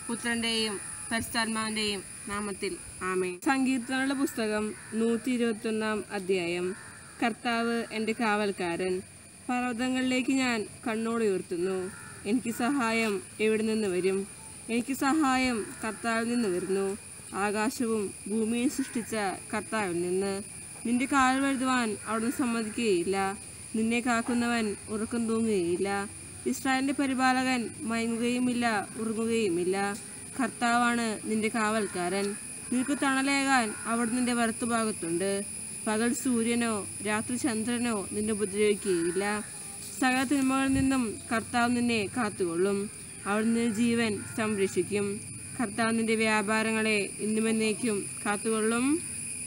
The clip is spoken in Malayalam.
പുത്രന്റെയും പരിശുദ്ധാത്മാവിന്റെയും നാമത്തിൽ ആമേ സങ്കീർത്തനങ്ങളുടെ പുസ്തകം നൂറ്റി ഇരുപത്തൊന്നാം അധ്യായം കർത്താവ് എൻ്റെ കാവൽക്കാരൻ പർവ്വതങ്ങളിലേക്ക് ഞാൻ കണ്ണോടുയർത്തുന്നു എനിക്ക് സഹായം എവിടെ നിന്ന് വരും എനിക്ക് സഹായം കർത്താവിൽ നിന്ന് വരുന്നു ആകാശവും ഭൂമിയും സൃഷ്ടിച്ച കർത്താവിൽ നിന്ന് നിന്റെ കാൽ വഴുതുവാൻ അവിടുന്ന് സമ്മതിക്കുകയില്ല നിന്നെ കാക്കുന്നവൻ ഉറക്കം തൂങ്ങുകയില്ല ഇസ്രായേലിന്റെ പരിപാലകൻ മയങ്ങുകയുമില്ല ഉറങ്ങുകയുമില്ല കർത്താവാണ് നിന്റെ കാവൽക്കാരൻ നിനക്ക് തണലേകാൻ അവിടെ നിന്റെ വലത്തുഭാഗത്തുണ്ട് പകൽ സൂര്യനോ രാത്രി ചന്ദ്രനോ നിന്നെ ഉപദ്രവിക്കുകയില്ല സകല തിന്മകളിൽ നിന്നും കർത്താവ് നിന്നെ കാത്തുകൊള്ളും അവിടുന്ന് ജീവൻ സംരക്ഷിക്കും കർത്താവ് നിന്റെ വ്യാപാരങ്ങളെ ഇന്നുമെന്നേക്കും കാത്തുകൊള്ളും